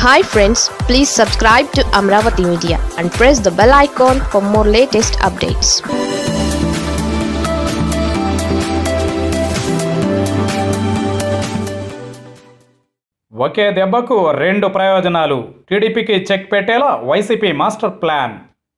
hi friends please subscribe to Amaravati media and press the bell icon for more latest updates ఒకే దెబ్బకు రెండు ప్రయోజనాలు టీడీపీకి చెక్ పెట్టేలా వైసీపీ మాస్టర్ ప్లాన్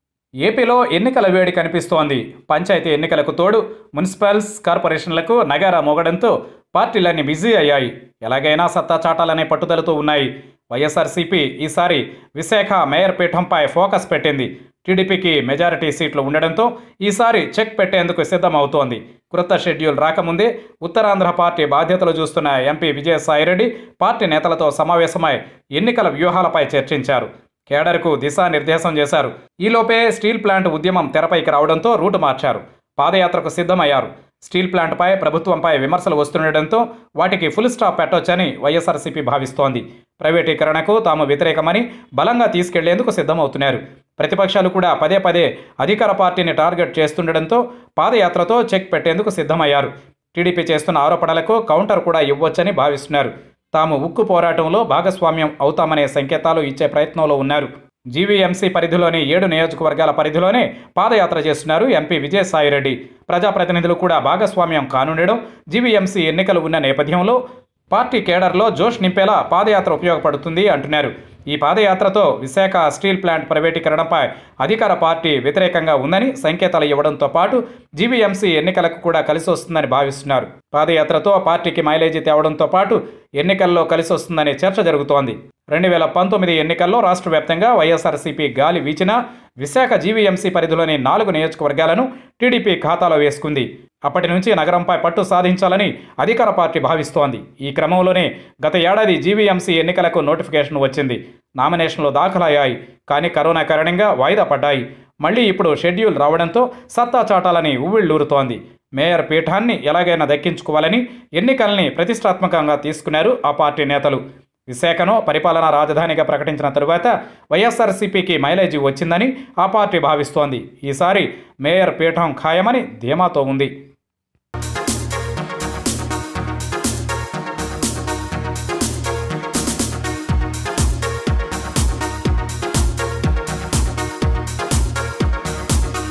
ఏపీలో ఎన్నికల వేడి కనిపిస్తోంది పంచాయతీ ఎన్నికలకు తోడు మున్సిపల్స్ కార్పొరేషన్లకు నగారా మోగడంతో పార్టీలన్నీ బిజీ అయ్యాయి ఎలాగైనా సత్తా చాటాలనే పట్టుదలతో ఉన్నాయి వైఎస్ఆర్సీపీ ఈసారి విశాఖ మేయర్ పీఠంపై ఫోకస్ పెట్టింది టీడీపీకి మెజారిటీ సీట్లు ఉండడంతో ఈసారి చెక్ పెట్టేందుకు సిద్ధమవుతోంది కృత షెడ్యూల్ రాకముందే ఉత్తరాంధ్ర పార్టీ బాధ్యతలు చూస్తున్న ఎంపీ విజయసాయిరెడ్డి పార్టీ నేతలతో సమావేశమై ఎన్నికల వ్యూహాలపై చర్చించారు కేడర్కు దిశానిర్దేశం చేశారు ఈలోపే స్టీల్ ప్లాంట్ ఉద్యమం తెరపైకి రావడంతో రూటు మార్చారు పాదయాత్రకు సిద్ధమయ్యారు స్టీల్ ప్లాంట్పై ప్రభుత్వంపై విమర్శలు వస్తుండటంతో వాటికి ఫుల్ స్టాప్ పెట్టొచ్చని వైఎస్ఆర్సీపీ భావిస్తోంది ప్రైవేటీకరణకు తాము వ్యతిరేకమని బలంగా తీసుకెళ్లేందుకు సిద్ధమవుతున్నారు ప్రతిపక్షాలు కూడా పదే పదే అధికార పార్టీని టార్గెట్ చేస్తుండటంతో పాదయాత్రతో చెక్ పెట్టేందుకు సిద్ధమయ్యారు టీడీపీ చేస్తున్న ఆరోపణలకు కౌంటర్ కూడా ఇవ్వొచ్చని భావిస్తున్నారు తాము ఉక్కు పోరాటంలో భాగస్వామ్యం అవుతామనే సంకేతాలు ఇచ్చే ప్రయత్నంలో ఉన్నారు జీవీఎంసీ పరిధిలోని ఏడు నియోజకవర్గాల పరిధిలోనే పాదయాత్ర చేస్తున్నారు ఎంపీ విజయసాయిరెడ్డి ప్రజాప్రతినిధులు కూడా భాగస్వామ్యం కానుండడం జీవీఎంసీ ఎన్నికలు ఉన్న నేపథ్యంలో పార్టీ కేడర్లో జోష్ నింపేలా పాదయాత్ర ఉపయోగపడుతుంది అంటున్నారు ఈ పాదయాత్రతో విశాఖ స్టీల్ ప్లాంట్ ప్రైవేటీకరణపై అధికార పార్టీ వ్యతిరేకంగా ఉందని సంకేతాలు ఇవ్వడంతో పాటు జీవీఎంసీ ఎన్నికలకు కూడా కలిసి వస్తుందని భావిస్తున్నారు పాదయాత్రతో పార్టీకి మైలేజీ తేవడంతో పాటు ఎన్నికల్లో కలిసి వస్తుందనే చర్చ జరుగుతోంది రెండు వేల పంతొమ్మిది ఎన్నికల్లో రాష్ట్ర వ్యాప్తంగా వైఎస్ఆర్సీపీ గాలి వీచినా విశాఖ జీవీఎంసీ పరిధిలోని నాలుగు నియోజకవర్గాలను టీడీపీ ఖాతాలో వేసుకుంది అప్పటి నుంచి నగరంపై పట్టు సాధించాలని అధికార పార్టీ భావిస్తోంది ఈ క్రమంలోనే గత ఏడాది జీవీఎంసీ ఎన్నికలకు నోటిఫికేషన్ వచ్చింది నామినేషన్లు దాఖలయ్యాయి కానీ కరోనా కారణంగా వాయిదా పడ్డాయి మళ్ళీ ఇప్పుడు షెడ్యూల్ రావడంతో సత్తా చాటాలని ఉవ్విళ్ళూరుతోంది మేయర్ పీఠాన్ని ఎలాగైనా దక్కించుకోవాలని ఎన్నికల్ని ప్రతిష్టాత్మకంగా తీసుకున్నారు ఆ పార్టీ నేతలు విశాఖను పరిపాలనా రాజధానిగా ప్రకటించిన తరువాత వైఎస్ఆర్సీపీకి మైలేజీ వచ్చిందని ఆ పార్టీ భావిస్తోంది ఈసారి మేయర్ పీఠం ఖాయమని ధీమాతో ఉంది